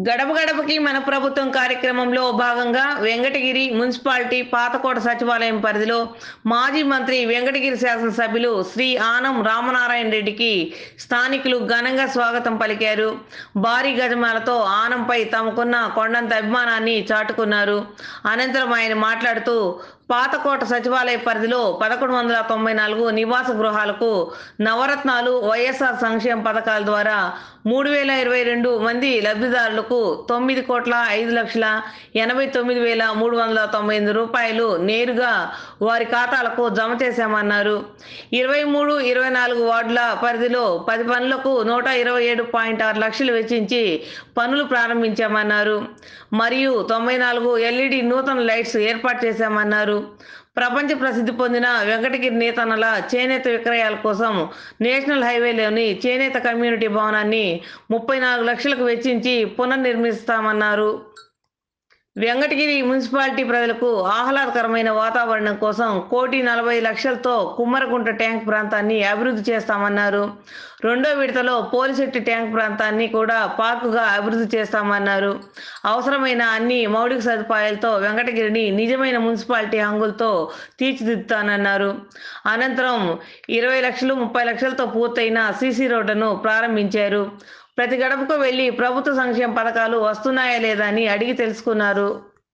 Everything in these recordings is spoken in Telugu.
గడప గడపకి మన ప్రభుత్వం కార్యక్రమంలో భాగంగా వెంకటగిరి మున్సిపాలిటీ పాతకోట సచివాలయం పరిధిలో మాజీ మంత్రి వెంకటగిరి శాసనసభ్యులు శ్రీ ఆనం రామనారాయణ రెడ్డికి స్థానికులు ఘనంగా స్వాగతం పలికారు భారీ గజమాలతో ఆనంపై తమకున్న కొండంత అభిమానాన్ని చాటుకున్నారు అనంతరం ఆయన మాట్లాడుతూ పాతకోట సచివాలయ పరిధిలో పదకొండు వందల తొంభై నాలుగు నివాస గృహాలకు నవరత్నాలు వైఎస్ఆర్ సంక్షేమ పథకాల ద్వారా మూడు వేల ఇరవై రెండు మంది లబ్ధిదారులకు తొమ్మిది కోట్ల ఐదు లక్షల ఎనభై తొమ్మిది వేల మూడు వందల తొంభై ఎనిమిది రూపాయలు నేరుగా వారి ఖాతాలకు జమ చేశామన్నారు ఇరవై మూడు ఇరవై నాలుగు వార్డుల పరిధిలో పది పనులకు నూట ఇరవై ఏడు పాయింట్ ఆరు లక్షలు వెచ్చించి పనులు ప్రారంభించామన్నారు మరియు తొంభై నాలుగు ఎల్ఈడి నూతన లైట్స్ ఏర్పాటు చేశామన్నారు ప్రపంచ ప్రసిద్ధి పొందిన వెంకటగిరి నేతన్నల చేనేత విక్రయాల కోసం నేషనల్ హైవేలోని చేనేత కమ్యూనిటీ భవనాన్ని ముప్పై నాలుగు లక్షలకు వెచ్చించి పునర్నిర్మిస్తామన్నారు వెంకటగిరి మున్సిపాలిటీ ప్రజలకు ఆహ్లాదకరమైన వాతావరణం కోసం కోటి నలభై లక్షలతో కుమ్మరగుంట ట్యాంక్ ప్రాంతాన్ని అభివృద్ధి చేస్తామన్నారు రెండో విడతలో పోలిశెట్టి ట్యాంక్ ప్రాంతాన్ని కూడా పార్కుగా అభివృద్ధి చేస్తామన్నారు అవసరమైన అన్ని మౌలిక సదుపాయాలతో వెంకటగిరిని నిజమైన మున్సిపాలిటీ హంగులతో తీర్చిదిద్దుతానన్నారు అనంతరం ఇరవై లక్షలు ముప్పై లక్షలతో పూర్తయిన సీసీ రోడ్డును ప్రారంభించారు ప్రతి గడపకు వెళ్లి ప్రభుత్వ సంక్షేమ పథకాలు వస్తున్నాయా లేదా అని అడిగి తెలుసుకున్నారు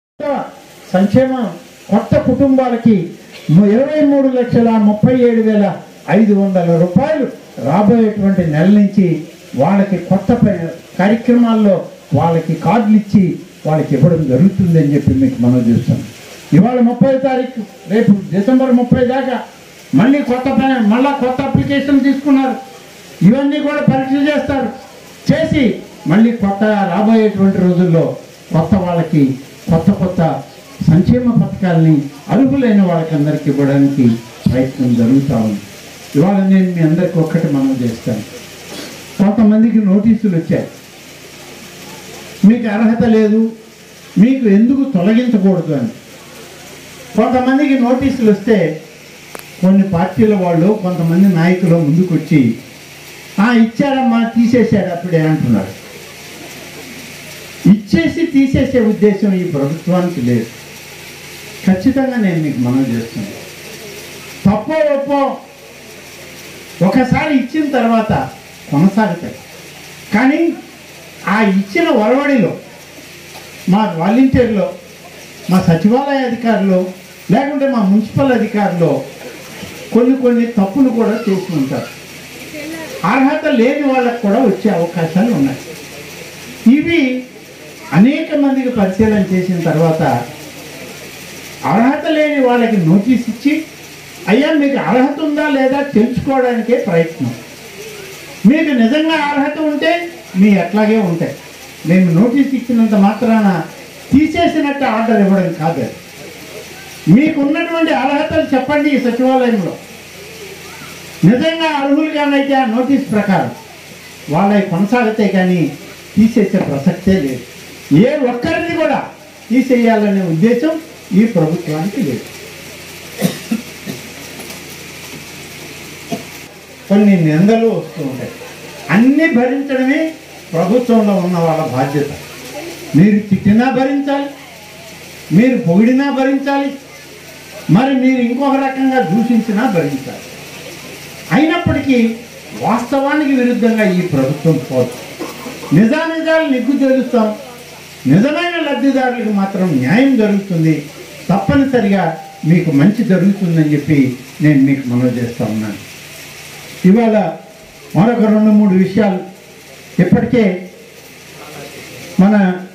సంక్షేమ కొత్త కుటుంబాలకి ఇరవై మూడు లక్షల ముప్పై ఏడు వేల ఐదు వందల రూపాయలు రాబోయేటువంటి నెల నుంచి వాళ్ళకి కొత్త ప- కార్యక్రమాల్లో వాళ్ళకి కార్డులు ఇచ్చి వాళ్ళకి ఇవ్వడం జరుగుతుందని చెప్పి మీకు మనం చూస్తాం ఇవాళ ముప్పై తారీఖు రేపు డిసెంబర్ ముప్పై దాకా మళ్ళీ కొత్త ప- మళ్ళా కొత్త అప్లికేషన్ తీసుకున్నారు ఇవన్నీ కూడా పరీక్ష చేస్తారు చేసి మళ్ళీ కొత్త రాబోయేటువంటి రోజుల్లో కొత్త వాళ్ళకి కొత్త కొత్త సంక్షేమ పథకాలని అర్హులైన వాళ్ళకి అందరికి ఇవ్వడానికి ప్రయత్నం జరుగుతూ ఉంది ఇవాళ నేను మీ అందరికి ఒక్కటి మనం చేస్తాను కొంతమందికి నోటీసులు వచ్చాయి మీకు అర్హత లేదు మీకు ఎందుకు తొలగించకూడదు అని కొంతమందికి నోటీసులు వస్తే కొన్ని పార్టీల వాళ్ళు కొంతమంది నాయకులు ముందుకు వచ్చి "ఆ, ఇచ్చారమ్మా తీసేశారు అప్పుడే అంటున్నారు ఇచ్చేసి తీసేసే ఉద్దేశం ఈ ప్రభుత్వానికి లేదు ఖచ్చితంగా నేను మీకు మనం చేస్తున్నాను తప్పో ఒప్పో ఒకసారి ఇచ్చిన తర్వాత కొనసాగుతాయి కానీ ఆ ఇచ్చిన ఒరవడిలో మా వాలంటీర్లో మా సచివాలయ అధికారులు లేకుంటే మా మున్సిపల్ అధికారులు కొన్ని కొన్ని తప్పులు కూడా చేసి ఉంటారు అర్హత లేని వాళ్ళకు కూడా వచ్చే అవకాశాలు ఉన్నాయి ఇవి అనేక మందికి పరిశీలన చేసిన తర్వాత అర్హత లేని వాళ్ళకి నోటీస్ ఇచ్చి అయ్యా మీకు అర్హత ఉందా లేదా తెలుసుకోవడానికే ప్రయత్నం మీకు నిజంగా అర్హత ఉంటే మీ అట్లాగే ఉంటాయి మేము నోటీస్ ఇచ్చినంత మాత్రాన తీసేసినట్టు ఆర్డర్ ఇవ్వడం కాదు అది. మీకు ఉన్నటువంటి అర్హతలు చెప్పండి ఈ సచివాలయంలో నిజంగా అర్హులుగానైతే ఆ నోటీస్ ప్రకారం వాళ్ళవి కొనసాగితే కానీ తీసేసే ప్రసక్తే లేదు ఏ ఒక్కరిని కూడా తీసేయాలనే ఉద్దేశం ఈ ప్రభుత్వానికి లేదు కొన్ని నిందలు వస్తూ ఉంటాయి అన్నీ భరించడమే ప్రభుత్వంలో ఉన్న వాళ్ళ బాధ్యత మీరు తిట్టినా భరించాలి మీరు పొగిడినా భరించాలి మరి మీరు ఇంకొక రకంగా దూషించినా భరించాలి అయినప్పటికీ వాస్తవానికి విరుద్ధంగా ఈ ప్రభుత్వం పోదు నిజానిజాలు నిగ్గు తేలుస్తాం నిజమైన లబ్ధిదారులకు మాత్రం న్యాయం జరుగుతుంది తప్పనిసరిగా మీకు మంచి జరుగుతుందని చెప్పి నేను మీకు మనవి చేస్తా ఉన్నాను ఇవాళ మరొక రెండు మూడు విషయాలు ఇప్పటికే మన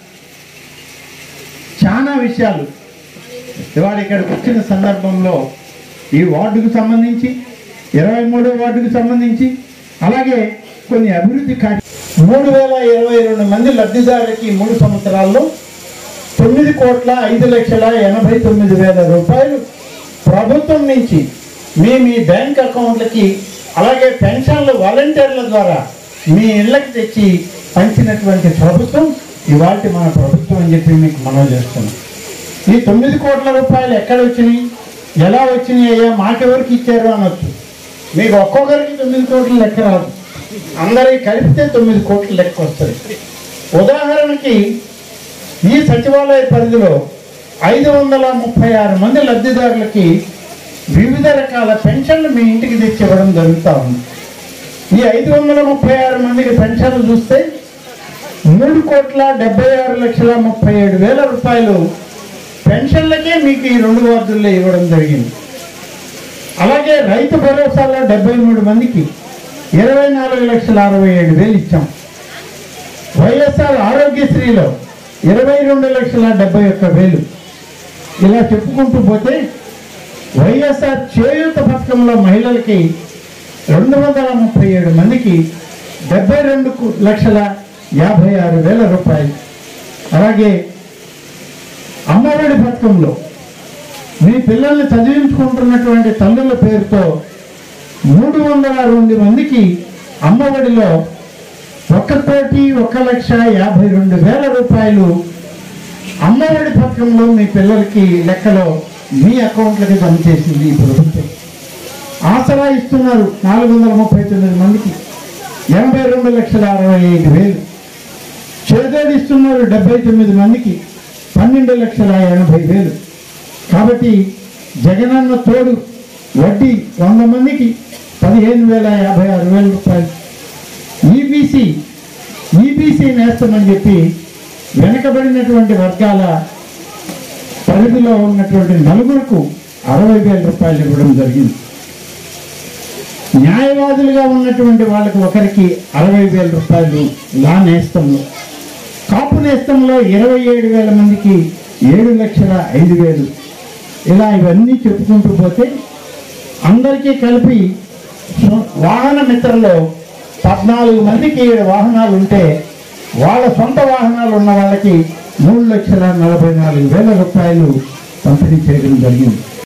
చాలా విషయాలు ఇవాళ ఇక్కడికి వచ్చిన సందర్భంలో ఈ వార్డుకు సంబంధించి ఇరవై మూడో వార్డుకు సంబంధించి అలాగే కొన్ని అభివృద్ధి కార్య మూడు వేల ఇరవై రెండు మంది లబ్ధిదారులకి ఈ మూడు సంవత్సరాల్లో తొమ్మిది కోట్ల ఐదు లక్షల ఎనభై తొమ్మిది వేల రూపాయలు ప్రభుత్వం నుంచి మీ మీ బ్యాంక్ అకౌంట్లకి అలాగే పెన్షన్లు వాలంటీర్ల ద్వారా మీ ఇళ్ళకి తెచ్చి పంచినటువంటి ప్రభుత్వం ఇవాళ మన ప్రభుత్వం అని చెప్పి మీకు మనం చేస్తున్నాం ఈ తొమ్మిది కోట్ల రూపాయలు ఎక్కడ వచ్చినాయి ఎలా వచ్చినాయి అయ్యా మాకెవరికి ఇచ్చారు అనొచ్చు మీకు ఒక్కొక్కరికి తొమ్మిది కోట్ల లెక్క రాదు అందరికి కలిపితే తొమ్మిది కోట్ల లెక్క వస్తుంది ఉదాహరణకి ఈ సచివాలయ పరిధిలో ఐదు వందల ముప్పై ఆరు మంది లబ్ధిదారులకి వివిధ రకాల పెన్షన్లు మీ ఇంటికి తెచ్చి ఇవ్వడం జరుగుతూ ఉంది ఈ ఐదు వందల ముప్పై ఆరు మందికి పెన్షన్లు చూస్తే మూడు కోట్ల డెబ్బై ఆరు లక్షల ముప్పై ఏడు వేల రూపాయలు పెన్షన్లకే మీకు ఈ రెండు వార్డుల్లో ఇవ్వడం జరిగింది అలాగే రైతు భరోసాలో డెబ్బై మూడు మందికి ఇరవై నాలుగు లక్షల అరవై ఏడు వేలు ఇచ్చాం వైఎస్ఆర్ ఆరోగ్యశ్రీలో ఇరవై రెండు లక్షల డెబ్బై ఒక్క వేలు ఇలా చెప్పుకుంటూ పోతే వైఎస్ఆర్ చేయూత పథకంలో మహిళలకి రెండు వందల ముప్పై ఏడు మందికి డెబ్బై రెండు కు- లక్షల యాభై ఆరు వేల రూపాయలు అలాగే అమ్మఒడి పథకంలో మీ పిల్లల్ని చదివించుకుంటున్నటువంటి తల్లుల పేరుతో మూడు వందల రెండు మందికి అమ్మఒడిలో ఒక కోటి ఒక లక్ష యాభై రెండు వేల రూపాయలు అమ్మఒడి పథకంలో మీ పిల్లలకి లెక్కలో మీ అకౌంట్లకి జమ చేసింది ఈ ప్రభుత్వం ఆసరా ఇస్తున్నారు నాలుగు వందల ముప్పై తొమ్మిది మందికి ఎనభై రెండు లక్షల అరవై ఐదు వేలు చేదోడు ఇస్తున్నారు డెబ్బై తొమ్మిది మందికి పన్నెండు లక్షల ఎనభై వేలు కాబట్టి జగనన్న తోడు వడ్డీ వంద మందికి పదిహేను వేల యాభై ఆరు వేల రూపాయలు ఈబీసీ ఈబీసీ నేస్తామని చెప్పి వెనకబడినటువంటి వర్గాల పరిధిలో ఉన్నటువంటి నలుగురుకు అరవై వేల రూపాయలు ఇవ్వడం జరిగింది న్యాయవాదులుగా ఉన్నటువంటి వాళ్ళకి ఒకరికి అరవై వేల రూపాయలు లా నేస్తంలో కాపు నేస్తంలో ఇరవై ఏడు వేల మందికి ఏడు లక్షల ఐదు వేలు ఇలా ఇవన్నీ చెప్పుకుంటూ పోతే అందరికీ కలిపి సు- వాహన మిత్రలో పద్నాలుగు మందికి ఏడు వాహనాలు ఉంటే వాళ్ళ సొంత వాహనాలు ఉన్న వాళ్ళకి మూడు లక్షల నలభై నాలుగు వేల రూపాయలు పంపిణీ చేయడం జరిగింది